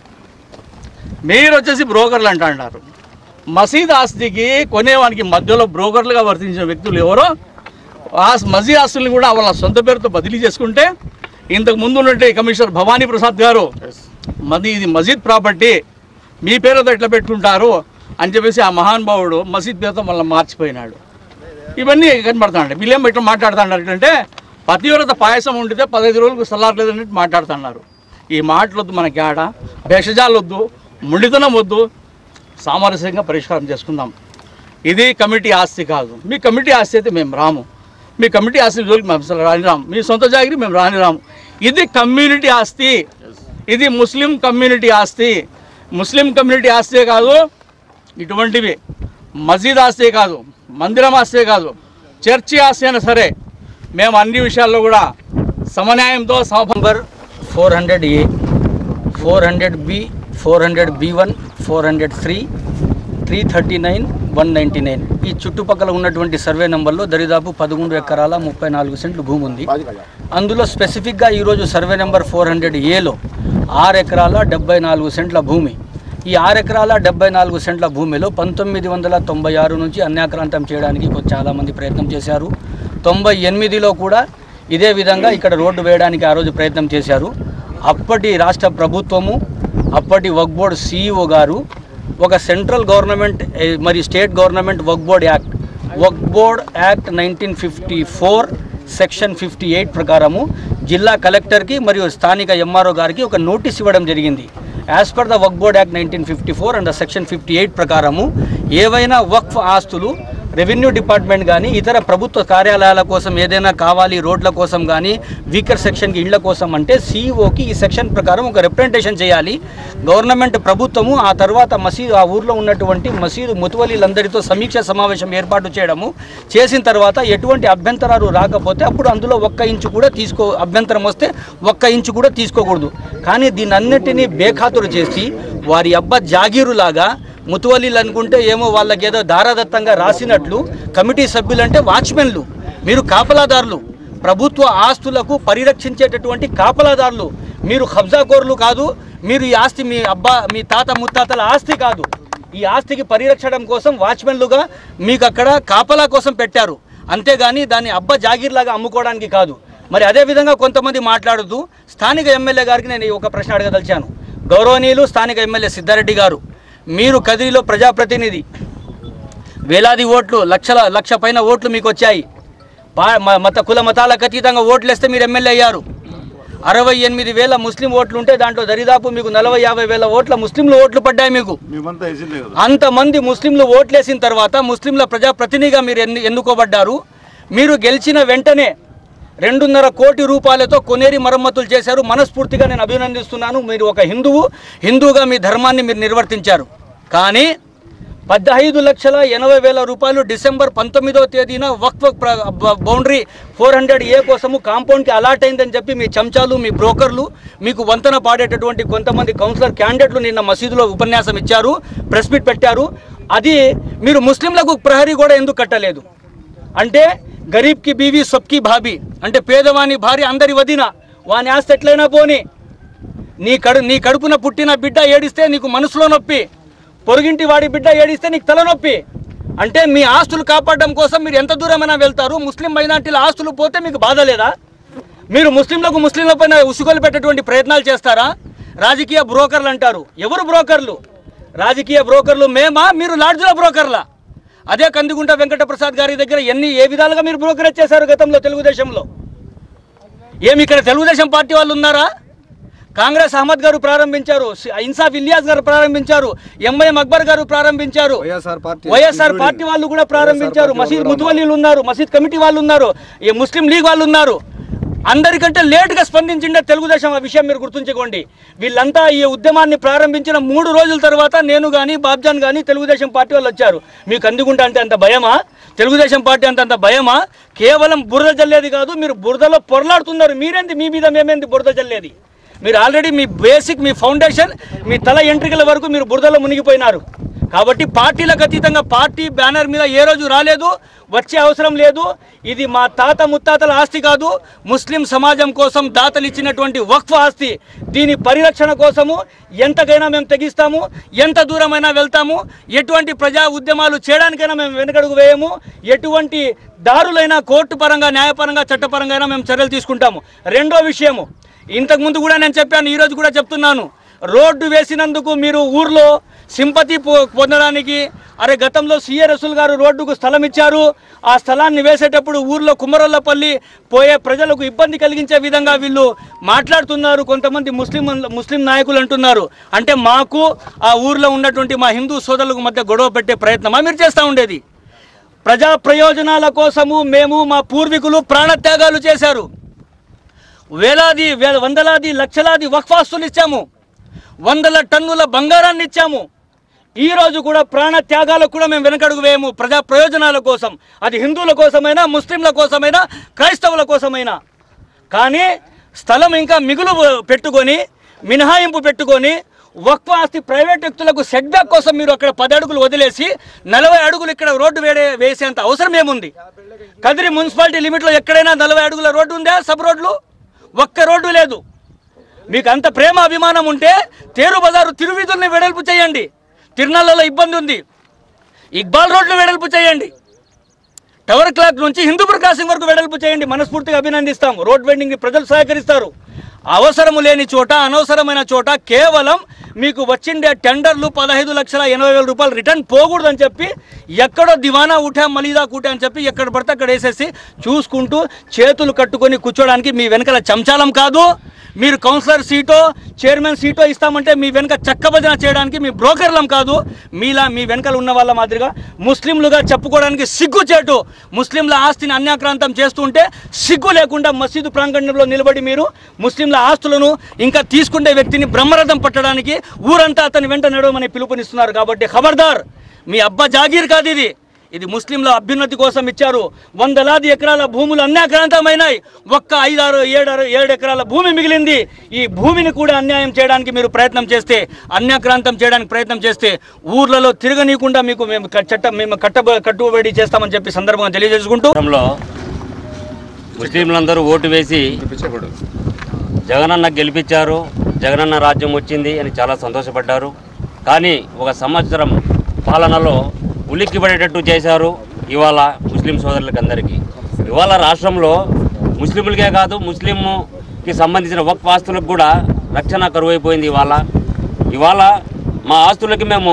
S9: మీరు వచ్చేసి బ్రోకర్లు అంటా అంటారు మసీద్ ఆస్తికి కొనేవానికి మధ్యలో బ్రోకర్లుగా వర్తించిన వ్యక్తులు ఎవరో ఆ మసీద్ ఆస్తుల్ని కూడా వాళ్ళ సొంత పేరుతో బదిలీ చేసుకుంటే ఇంతకు ముందు ఉన్నట్టు కమిషనర్ భవానీ ప్రసాద్ గారు మది ఇది మసీద్ ప్రాపర్టీ మీ పేరుతో ఎట్లా పెట్టుకుంటారు అని చెప్పేసి ఆ మహానుభావుడు మసీద్ పేరుతో మళ్ళీ మార్చిపోయినాడు ఇవన్నీ కనబడుతున్నాయి వీళ్ళేం ఇట్లా మాట్లాడుతున్నారు అంటే పతివ్రత పాయసం ఉండితే పదహైదు రోజులకు చల్లారలేదు అన్నట్టు మాట్లాడుతున్నారు ఈ మాటలొద్దు మనకి ఆడ భేషజాలొద్దు ముడితనం వద్దు సామరస్యంగా పరిష్కారం చేసుకుందాం ఇది కమిటీ ఆస్తి కాదు మీ కమిటీ ఆస్తి అయితే మేము రాము మీ కమిటీ ఆస్తి జోలికి మేము అసలు రానిరాము మీ సొంత జాగిరి మేము రానిరాము ఇది కమ్యూనిటీ ఆస్తి ఇది ముస్లిం కమ్యూనిటీ ఆస్తి ముస్లిం కమ్యూనిటీ ఆస్తే కాదు ఇటువంటివి మసీద్ ఆస్తే కాదు మందిరం ఆస్తే కాదు చర్చి ఆస్తి అయినా సరే మేము అన్ని విషయాల్లో కూడా సమన్యాయంతో సమర్
S10: four hundred A four hundred B four hundred B one four hundred three three thirty nine one ninety nine ఈ చుట్టుపక్కల ఉన్నటువంటి సర్వే నెంబర్లో దరిదాపు పదకొండు ఎకరాల ముప్పై నాలుగు సెంట్లు భూమి ఉంది అందులో స్పెసిఫిక్గా ఈరోజు సర్వే నెంబర్ ఫోర్ హండ్రెడ్ ఏలో ఆరు ఎకరాల డెబ్బై నాలుగు సెంట్ల భూమి ఈ ఆరు ఎకరాల డెబ్బై నాలుగు సెంట్ల భూమిలో పంతొమ్మిది వందల తొంభై ఆరు నుంచి అన్యాక్రాంతం చేయడానికి కొ- చాలామంది ప్రయత్నం చేశారు తొంభై ఎనిమిదిలో కూడా ఇదే విధంగా ఇక్కడ రోడ్డు వేయడానికి ఆ రోజు ప్రయత్నం చేశారు అప్పటి రాష్ట్ర ప్రభుత్వము అప్పటి వక్ బోర్డ్ సిఇఓ గారు ఒక సెంట్రల్ గవర్నమెంట్ ఏ, మరి state government Waqf board act Waqf board act nineteen fifty four section fifty eight ప్రకారము జిల్లా కలెక్టర్కి మరియు స్థానిక ఎంఆర్ఓ గారికి ఒక నోటీస్ ఇవ్వడం జరిగింది as per the Waqf board act nineteen fifty four and section fifty eight ప్రకారము ఏవైనా వక్ఫ్ ఆస్తులు రెవెన్యూ డిపార్ట్మెంట్ కానీ ఇతర ప్రభుత్వ కార్యాలయాల కోసం ఏదైనా కావాలి రోడ్ల కోసం కానీ వీకర్ సెక్షన్కి ఇళ్ల కోసం అంటే సీఈఓకి ఈ సెక్షన్ ప్రకారం ఒక రిప్రజెంటేషన్ చేయాలి గవర్నమెంట్ ప్రభుత్వము ఆ తర్వాత మసీదు ఆ ఊర్లో ఉన్నటువంటి మసీదు ముతువలీలందరితో సమీక్ష సమావేశం ఏర్పాటు చేయడము చేసిన తర్వాత ఎటువంటి అభ్యంతరాలు రాకపోతే అప్పుడు అందులో ఒక్క ఇంచు కూడా తీసుకో అభ్యంతరం వస్తే ఒక్క ఇంచు కూడా తీసుకోకూడదు కానీ దీని అన్నిటినీ బేఖాతురు చేసి వారి అబ్బ జాగీరులాగా ముతువలీలు అనుకుంటే ఏమో వాళ్ళకి ఏదో దారాదత్తంగా రాసినట్లు కమిటీ సభ్యులంటే వాచ్మెన్లు మీరు కాపలాదారులు ప్రభుత్వ ఆస్తులకు పరిరక్షించేటటువంటి కాపలాదారులు మీరు కబ్జాకోరులు కాదు మీరు ఈ ఆస్తి మీ అబ్బా మీ తాత ముత్తాతల ఆస్తి కాదు ఈ ఆస్తికి పరిరక్షడం కోసం వాచ్మెన్లుగా మీకు అక్కడ కాపలా కోసం పెట్టారు అంతేగాని దాన్ని అబ్బా జాగీర్లాగా అమ్ముకోవడానికి కాదు మరి అదేవిధంగా కొంతమంది మాట్లాడుతూ స్థానిక ఎమ్మెల్యే గారికి నేను ఒక ప్రశ్న అడగదలిచాను గౌరవనీయులు స్థానిక ఎమ్మెల్యే సిద్ధారెడ్డి గారు మీరు కదిరిలో ప్రజాప్రతినిధి వేలాది ఓట్లు లక్షల లక్ష పైన ఓట్లు మీకు వచ్చాయి పా- మ- మత కుల మతాలకు అతీతంగా ఓట్లు వేస్తే మీరు ఎమ్మెల్యే అయ్యారు అరవై ఎనిమిది వేల ముస్లిం ఓట్లు ఉంటే దాంట్లో దరిదాపు మీకు నలభై యాభై వేల ఓట్ల ముస్లింలు ఓట్లు పడ్డాయి మీకు
S8: మేమంతా వేసిందే కదా
S10: అంతమంది ముస్లింలు ఓట్లేసిన తర్వాత ముస్లింల ప్రజాప్రతినిధిగా మీరు ఎన్ని ఎన్నుకోబడ్డారు మీరు గెలిచిన వెంటనే రెండున్నర కోటి రూపాయలతో కొనేరి మరమ్మతులు చేశారు మనస్ఫూర్తిగా నేను అభినందిస్తున్నాను మీరు ఒక హిందువు హిందువుగా మీ ధర్మాన్ని మీరు నిర్వర్తించారు కానీ పదహైదు లక్షల ఎనభై వేల రూపాయలు డిసెంబర్ పంతొమ్మిదవ తేదీన వక్ఫ్ ప్ర- బ- బౌండరీ ఫోర్ హండ్రెడ్ ఏ కోసము కాంపౌండ్కి అలాట్ అయిందని చెప్పి మీ చెంచాలు మీ బ్రోకర్లు మీకు వంతన పాడేటటువంటి కొంతమంది కౌన్సిలర్ క్యాండిడేట్లు నిన్న మసీదులో ఉపన్యాసం ఇచ్చారు ప్రెస్ మీట్ పెట్టారు అది మీరు ముస్లింలకు ప్రహరీ కూడా ఎందుకు కట్టలేదు అంటే గరీబ్కి బీవీ సబ్కి భాబీ అంటే పేదవాని భార్య అందరి వదిన వాని ఆస్తి ఎట్లయినా పోని నీ కడు నీ కడుపున పుట్టిన బిడ్డ ఏడిస్తే నీకు మనసులో నొప్పి పొరుగింటి వాడి బిడ్డ ఏడిస్తే నీకు తలనొప్పి అంటే మీ ఆస్తులు కాపాడడం కోసం మీరు ఎంత దూరమైనా వెళ్తారు ముస్లిం మైనార్టీల ఆస్తులు పోతే మీకు బాధ లేదా మీరు ముస్లింలకు ముస్లింల పైన ఉసుగోలు పెట్టేటువంటి ప్రయత్నాలు చేస్తారా రాజకీయ బ్రోకర్లు అంటారు ఎవరు బ్రోకర్లు రాజకీయ బ్రోకర్లు మేమా మీరు లాడ్జ్ల బ్రోకర్లా అదే కందిగుంట వెంకట ప్రసాద్ గారి దగ్గర ఎన్ని ఏ విధాలుగా మీరు బ్రోకరేజ్ చేశారు గతంలో తెలుగుదేశంలో ఏమి ఇక్కడ తెలుగుదేశం పార్టీ వాళ్ళు ఉన్నారా కాంగ్రెస్ అహ్మద్ గారు ప్రారంభించారు సి- ఇన్సాఫ్ ఇలియాస్ గారు ప్రారంభించారు ఎంఐఎం అక్బర్ గారు ప్రారంభించారు
S3: వైఎస్ఆర్ పార్టీ
S10: వైఎస్ఆర్ పార్టీ వాళ్ళు కూడా ప్రారంభించారు మసీద్ ముతువల్లీలు ఉన్నారు మసీద్ కమిటీ వాళ్ళు ఉన్నారు ఈ ముస్లిం లీగ్ వాళ్ళు ఉన్నారు అందరికంటే లేటుగా స్పందించిండే తెలుగుదేశం ఆ విషయం మీరు గుర్తుంచుకోండి వీళ్ళంతా ఈ ఉద్యమాన్ని ప్రారంభించిన మూడు రోజుల తర్వాత నేను కానీ బాబ్జాన్ కానీ తెలుగుదేశం పార్టీ వాళ్ళు వచ్చారు మీకు అందుకుంటా అంటే అంత భయమా తెలుగుదేశం పార్టీ అంత అంత భయమా కేవలం బురద జల్లేది కాదు మీరు బురదలో పొరలాడుతున్నారు మీరేంది మీ మీద మేమేంది బురద జల్లేది మీరు ఆల్రెడీ మీ బేసిక్ మీ ఫౌండేషన్ మీ తల ఎంట్రికల వరకు మీరు బురదలో మునిగిపోయినారు కాబట్టి పార్టీలకు అతీతంగా పార్టీ బ్యానర్ మీద ఏ రోజు రాలేదు వచ్చే అవసరం లేదు ఇది మా తాత ముత్తాతల ఆస్తి కాదు ముస్లిం సమాజం కోసం దాతలు ఇచ్చినటువంటి వక్ఫ్ ఆస్తి దీని పరిరక్షణ కోసము ఎంతకైనా మేము తెగిస్తాము ఎంత దూరమైనా వెళ్తాము ఎటువంటి ప్రజా ఉద్యమాలు చేయడానికైనా మేము వెనుకడుగు వేయము ఎటువంటి దారులైనా కోర్టు పరంగా న్యాయపరంగా చట్టపరంగా అయినా మేము చర్యలు తీసుకుంటాము రెండో విషయము ఇంతకుముందు కూడా నేను చెప్పాను ఈరోజు కూడా చెప్తున్నాను రోడ్డు వేసినందుకు మీరు ఊర్లో సింపతి పొ- పొందడానికి అరే గతంలో సీఏ రసూల్ గారు రోడ్డుకు స్థలం ఇచ్చారు ఆ స్థలాన్ని వేసేటప్పుడు ఊర్లో కుమరొల్లపల్లి పోయే ప్రజలకు ఇబ్బంది కలిగించే విధంగా వీళ్ళు మాట్లాడుతున్నారు కొంతమంది ముస్లిం ముస్లిం నాయకులు అంటున్నారు అంటే మాకు ఆ ఊర్లో ఉన్నటువంటి మా హిందూ సోదరులకు మధ్య గొడవ పెట్టే ప్రయత్నమా మీరు చేస్తూ ఉండేది ప్రజా ప్రయోజనాల కోసము మేము మా పూర్వీకులు ప్రాణత్యాగాలు చేశారు వేలాది వే వందలాది లక్షలాది వక్ఫాస్తులు ఇచ్చాము వందల టన్నుల బంగారాన్ని ఇచ్చాము ఈ రోజు కూడా ప్రాణ త్యాగాలకు కూడా మేము వెనకడుగు వేయము ప్రజా ప్రయోజనాల కోసం అది హిందువుల కోసమైనా ముస్లింల కోసమైనా క్రైస్తవుల కోసమైనా కానీ స్థలం ఇంకా మిగులు పెట్టుకొని మినహాయింపు పెట్టుకొని వక్ఫ్ ఆస్తి ప్రైవేట్ వ్యక్తులకు సెట్ బ్యాక్ కోసం మీరు అక్కడ పది అడుగులు వదిలేసి నలభై అడుగులు ఇక్కడ రోడ్డు వేడే వేసేంత అవసరం ఏముంది కదిరి మున్సిపాలిటీ లిమిట్లో ఎక్కడైనా నలభై అడుగుల రోడ్డు ఉందా సబ్ రోడ్లు ఒక్క రోడ్డు లేదు మీకు అంత ప్రేమ అభిమానం ఉంటే తేరు బజారు తిరువీధుల్ని వెడల్పు చేయండి తిరునల్లలో ఇబ్బంది ఉంది ఇక్బాల్ రోడ్లు వెడల్పు చేయండి టవర్ క్లాక్ నుంచి హిందూపూర్ క్రాసింగ్ వరకు వెడల్పు చేయండి మనస్ఫూర్తిగా అభినందిస్తాం రోడ్ వెండింగ్ ప్రజలు సహకరిస్తారు అవసరము లేని చోట అనవసరమైన చోట కేవలం మీకు వచ్చిండే టెండర్లు పదహైదు లక్షల ఎనభై వేల రూపాయలు రిటర్న్ పోకూడదని చెప్పి ఎక్కడో దివానా ఉఠా మలీదా కూటా అని చెప్పి ఎక్కడ పడితే అక్కడ వేసేసి చూసుకుంటూ చేతులు కట్టుకొని కూర్చోడానికి మీ వెనకాల చంచాలం కాదు మీరు కౌన్సిలర్ సీటో చైర్మన్ సీటో ఇస్తామంటే మీ వెనక చక్కభజన చేయడానికి మీ బ్రోకర్లం కాదు మీలా మీ వెనకాల ఉన్న వాళ్ళ మాదిరిగా ముస్లింలుగా చెప్పుకోవడానికి సిగ్గు చేటు ముస్లింల ఆస్తిని అన్యాక్రాంతం చేస్తుంటే సిగ్గు లేకుండా మసీదు ప్రాంగణంలో నిలబడి మీరు ముస్లింల ఆస్తులను ఇంకా తీసుకునే వ్యక్తిని బ్రహ్మరథం పట్టడానికి ఊరంతా అతని వెంట నడవమని పిలుపునిస్తున్నారు కాబట్టి ఖబర్దార్ మీ అబ్బా జాగీర్ కాదు ఇది ఇది ముస్లింల అభ్యున్నతి కోసం ఇచ్చారు వందలాది ఎకరాల భూములు అన్యాక్రాంతమైనాయి ఒక్క ఐదారు ఏడారు ఏడు ఎకరాల భూమి మిగిలింది ఈ భూమిని కూడా అన్యాయం చేయడానికి మీరు ప్రయత్నం చేస్తే అన్యాక్రాంతం చేయడానికి ప్రయత్నం చేస్తే ఊర్లలో తిరగనీయకుండా మీకు మేము క- చట్టం మేము కట్టబ కట్టుబడి చేస్తామని చెప్పి సందర్భంగా తెలియజేసుకుంటూ
S11: రాష్ట్రంలో ముస్లింలందరూ ఓటు వేసి జగనన్న గెలిపించారు జగనన్న రాజ్యం వచ్చింది అని చాలా సంతోషపడ్డారు కానీ ఒక సంవత్సరం పాలనలో ఉలిక్కి పడేటట్టు చేశారు ఇవాళ ముస్లిం సోదరులకు అందరికీ ఇవాళ రాష్ట్రంలో ముస్లింలకే కాదు ముస్లింకి సంబంధించిన వక్ఫ్ ఆస్తులకు కూడా రక్షణ కరువైపోయింది ఇవాళ ఇవాళ మా ఆస్తులకి మేము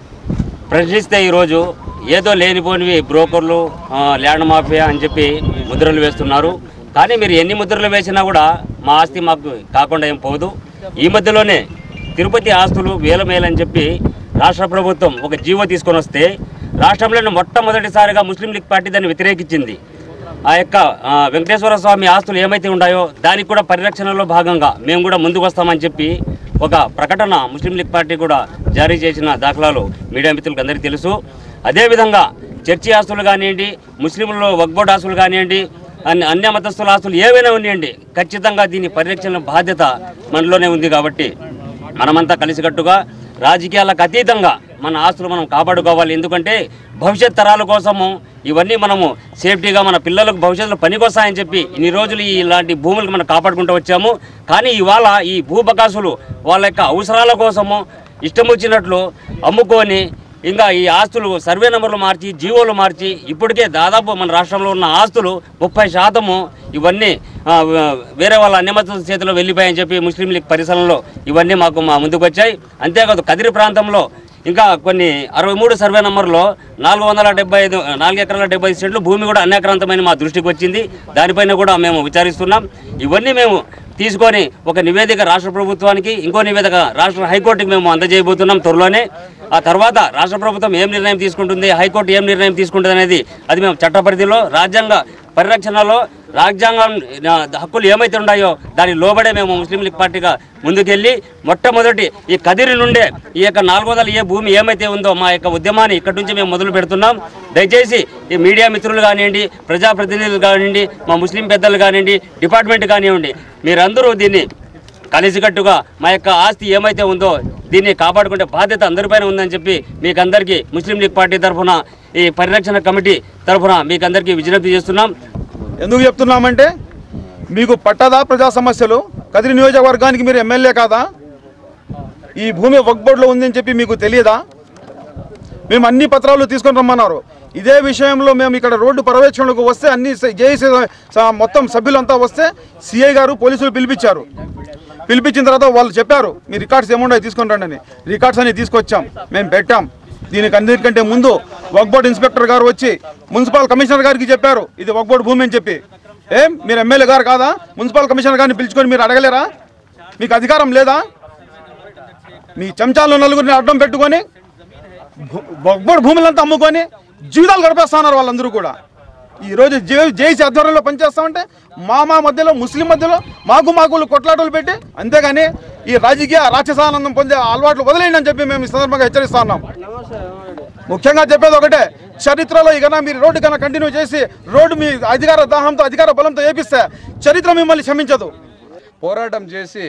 S11: ప్రశ్నిస్తే ఈరోజు ఏదో లేనిపోనివి బ్రోకర్లు ఆ, ల్యాండ్ మాఫియా అని చెప్పి ముద్రలు వేస్తున్నారు కానీ మీరు ఎన్ని ముద్రలు వేసినా కూడా మా ఆస్తి మాకు కాకుండా ఏం పోదు ఈ మధ్యలోనే తిరుపతి ఆస్తులు వేల మేలని చెప్పి రాష్ట్ర ప్రభుత్వం ఒక జీవో తీసుకొని వస్తే రాష్ట్రంలోనే మొట్టమొదటిసారిగా ముస్లిం లీగ్ పార్టీ దాన్ని వ్యతిరేకించింది ఆ యొక్క ఆ, వెంకటేశ్వర స్వామి ఆస్తులు ఏమైతే ఉన్నాయో దానికి కూడా పరిరక్షణలో భాగంగా మేము కూడా ముందుకు వస్తామని చెప్పి ఒక ప్రకటన ముస్లిం లీగ్ పార్టీ కూడా జారీ చేసిన దాఖలాలు మీడియా మిత్రులకు అందరికీ తెలుసు అదేవిధంగా చర్చి ఆస్తులు కానివ్వండి ముస్లింలలో వక్బోర్డ్ ఆస్తులు కానివ్వండి అన్ని అన్య మతస్థుల ఆస్తులు ఏవైనా ఉన్నాయండి ఖచ్చితంగా దీని పరిరక్షణ బాధ్యత మనలోనే ఉంది కాబట్టి మనమంతా కలిసికట్టుగా రాజకీయాలకు అతీతంగా మన ఆస్తులు మనం కాపాడుకోవాలి ఎందుకంటే భవిష్యత్ తరాల కోసము ఇవన్నీ మనము సేఫ్టీగా మన పిల్లలకు భవిష్యత్తులో పనికొస్తాయని చెప్పి ఇన్ని రోజులు ఈ ఇలాంటి భూములకు మనం కాపాడుకుంటూ వచ్చాము కానీ ఇవాళ ఈ భూబకాసులు వాళ్ళ యొక్క అవసరాల కోసము ఇష్టం వచ్చినట్లు అమ్ముకొని ఇంకా ఈ ఆస్తులు సర్వే నెంబర్లు మార్చి జీవోలు మార్చి ఇప్పటికే దాదాపు మన రాష్ట్రంలో ఉన్న ఆస్తులు ముప్పై శాతము ఇవన్నీ ఆ, వేరే వాళ్ళ అన్యమత చేతిలో వెళ్ళిపోయాయని చెప్పి ముస్లిం లీగ్ పరిశీలనలో ఇవన్నీ మాకు మా ముందుకు వచ్చాయి అంతేకాదు కదిరి ప్రాంతంలో ఇంకా కొన్ని అరవై మూడు సర్వే నంబర్లో నాలుగు వందల డెబ్బై ఐదు నాలుగు ఎకరాల డెబ్బై ఐదు సెంట్లు భూమి కూడా అన్యాక్రాంతమైన మా దృష్టికి వచ్చింది దానిపైన కూడా మేము విచారిస్తున్నాం ఇవన్నీ మేము తీసుకొని ఒక నివేదిక రాష్ట్ర ప్రభుత్వానికి ఇంకో నివేదిక రాష్ట్ర హైకోర్టుకి మేము అందజేయబోతున్నాం త్వరలోనే ఆ తర్వాత రాష్ట్ర ప్రభుత్వం ఏం నిర్ణయం తీసుకుంటుంది హైకోర్టు ఏం నిర్ణయం తీసుకుంటుంది అనేది అది మేము చట్ట పరిధిలో రాజ్యాంగ పరిరక్షణలో రాజ్యాంగం ఆ, హక్కులు ఏమైతే ఉన్నాయో దాని లోబడే మేము ముస్లిం లీగ్ పార్టీగా ముందుకెళ్ళి మొట్టమొదటి ఈ కదిరి నుండే ఈ యొక్క నాలుగు వందల ఏ భూమి ఏమైతే ఉందో మా యొక్క ఉద్యమాన్ని ఇక్కడి నుంచి మేము మొదలు పెడుతున్నాం దయచేసి ఈ మీడియా మిత్రులు కానివ్వండి ప్రజాప్రతినిధులు కానివ్వండి మా ముస్లిం పెద్దలు కానివ్వండి డిపార్ట్మెంట్ కానివ్వండి మీరందరూ దీన్ని కలిసికట్టుగా మా యొక్క ఆస్తి ఏమైతే ఉందో దీన్ని కాపాడుకునే బాధ్యత అందరిపైన ఉందని చెప్పి మీకు అందరికీ ముస్లిం లీగ్ పార్టీ తరఫున ఈ పరిరక్షణ కమిటీ తరఫున మీకు అందరికీ విజ్ఞప్తి చేస్తున్నాం
S2: ఎందుకు చెప్తున్నామంటే మీకు పట్టదా ప్రజా సమస్యలు కదిరి నియోజకవర్గానికి మీరు ఎమ్మెల్యే కాదా ఈ భూమి వక్ బోర్డులో ఉందని చెప్పి మీకు తెలియదా మేము అన్ని పత్రాలు తీసుకొని రమ్మన్నారు ఇదే విషయంలో మేము ఇక్కడ రోడ్డు పర్యవేక్షణకు వస్తే అన్ని జేఏసీ మొత్తం సభ్యులంతా వస్తే సిఐ గారు పోలీసులు పిలిపించారు పిలిపించిన తర్వాత వాళ్ళు చెప్పారు మీ రికార్డ్స్ ఏముండో తీసుకొని రండి అని రికార్డ్స్ అన్ని తీసుకొచ్చాం మేము పెట్టాం దీనికి అందరికంటే ముందు వక్బోర్డ్ ఇన్స్పెక్టర్ గారు వచ్చి మున్సిపల్ కమిషనర్ గారికి చెప్పారు ఇది వక్బోర్డ్ భూమి అని చెప్పి ఏం మీరు ఎమ్మెల్యే గారు కాదా మున్సిపల్ కమిషనర్ గారిని పిలుచుకొని మీరు అడగలేరా మీకు అధికారం లేదా మీ చెంచాల్లో నలుగురిని అడ్డం పెట్టుకొని భూ- వక్బోర్డ్ భూములంతా అమ్ముకొని జీవితాలు గడిపేస్తున్నారు వాళ్ళందరూ కూడా ఈ రోజు జే- జేసీ ఆధ్వర్యంలో పనిచేస్తామంటే మా మా మధ్యలో ముస్లిం మధ్యలో మాకు మాకు కొట్లాటలు పెట్టి అంతేగాని ఈ రాజకీయ రాక్షసానందం పొందే అలవాట్లు వదిలేయండి అని చెప్పి మేము ఈ సందర్భంగా హెచ్చరిస్తా ఉన్నాం ముఖ్యంగా చెప్పేది ఒకటే చరిత్రలో ఇక మీరు రోడ్డు కన్నా కంటిన్యూ చేసి రోడ్డు మీ అధికార దాహంతో అధికార బలంతో ఏపిస్తే చరిత్ర మిమ్మల్ని క్షమించదు
S12: పోరాటం చేసి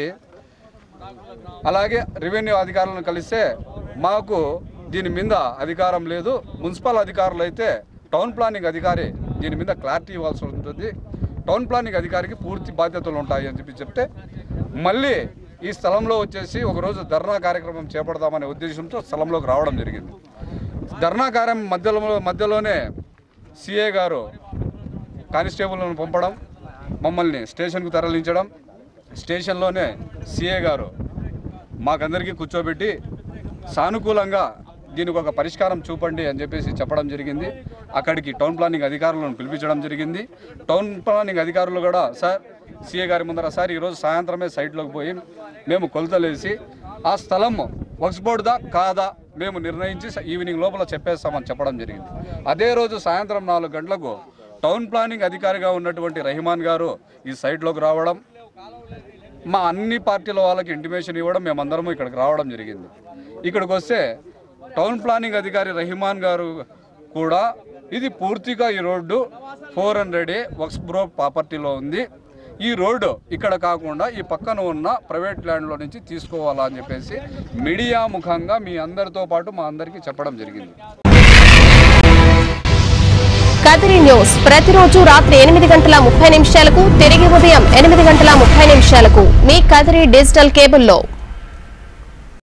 S12: అలాగే రెవెన్యూ అధికారులను కలిస్తే మాకు దీని మీద అధికారం లేదు మున్సిపల్ అధికారులు అయితే టౌన్ ప్లానింగ్ అధికారి దీని మీద క్లారిటీ ఇవ్వాల్సి ఉంటుంది టౌన్ ప్లానింగ్ అధికారికి పూర్తి బాధ్యతలు ఉంటాయి అని చెప్పి చెప్తే మళ్ళీ ఈ స్థలంలో వచ్చేసి ఒకరోజు ధర్నా కార్యక్రమం చేపడదామనే ఉద్దేశంతో స్థలంలోకి రావడం జరిగింది ధర్నా కార్యం మధ్యలో మధ్యలోనే సిఏ గారు కానిస్టేబుల్ను పంపడం మమ్మల్ని స్టేషన్కు తరలించడం స్టేషన్లోనే సిఏ గారు మాకందరికీ కూర్చోబెట్టి సానుకూలంగా దీనికి ఒక పరిష్కారం చూపండి అని చెప్పేసి చెప్పడం జరిగింది అక్కడికి టౌన్ ప్లానింగ్ అధికారులను పిలిపించడం జరిగింది టౌన్ ప్లానింగ్ అధికారులు కూడా సార్ సిఏ గారి ముందర సార్ ఈరోజు సాయంత్రమే సైట్లోకి పోయి మేము కొలతలేసి ఆ స్థలం వక్స్ బోర్డుదా కాదా మేము నిర్ణయించి స- ఈవినింగ్ లోపల చెప్పేస్తామని చెప్పడం జరిగింది అదే రోజు సాయంత్రం నాలుగు గంటలకు టౌన్ ప్లానింగ్ అధికారిగా ఉన్నటువంటి రహిమాన్ గారు ఈ సైట్లోకి రావడం మా అన్ని పార్టీల వాళ్ళకి ఇంటిమేషన్ ఇవ్వడం మేమందరం ఇక్కడికి రావడం జరిగింది ఇక్కడికి వస్తే టౌన్ ప్లానింగ్ అధికారి రహిమాన్ గారు కూడా ఇది పూర్తిగా ఈ road four hundred Waqf board ప్రాపర్టీలో ఉంది ఈ రోడ్డు ఇక్కడ కాకుండా ఈ పక్కన ఉన్న ప్రైవేట్ ల్యాండ్లో నుంచి తీసుకోవాలా అని చెప్పేసి మీడియా ముఖంగా మీ అందరితో పాటు మా అందరికీ చెప్పడం జరిగింది
S13: కదిరి న్యూస్ ప్రతిరోజు రాత్రి ఎనిమిది గంటల ముప్పై నిమిషాలకు తిరిగి ఉదయం ఎనిమిది గంటల ముప్పై నిమిషాలకు మీ కదిరి డిజిటల్ కేబుల్లో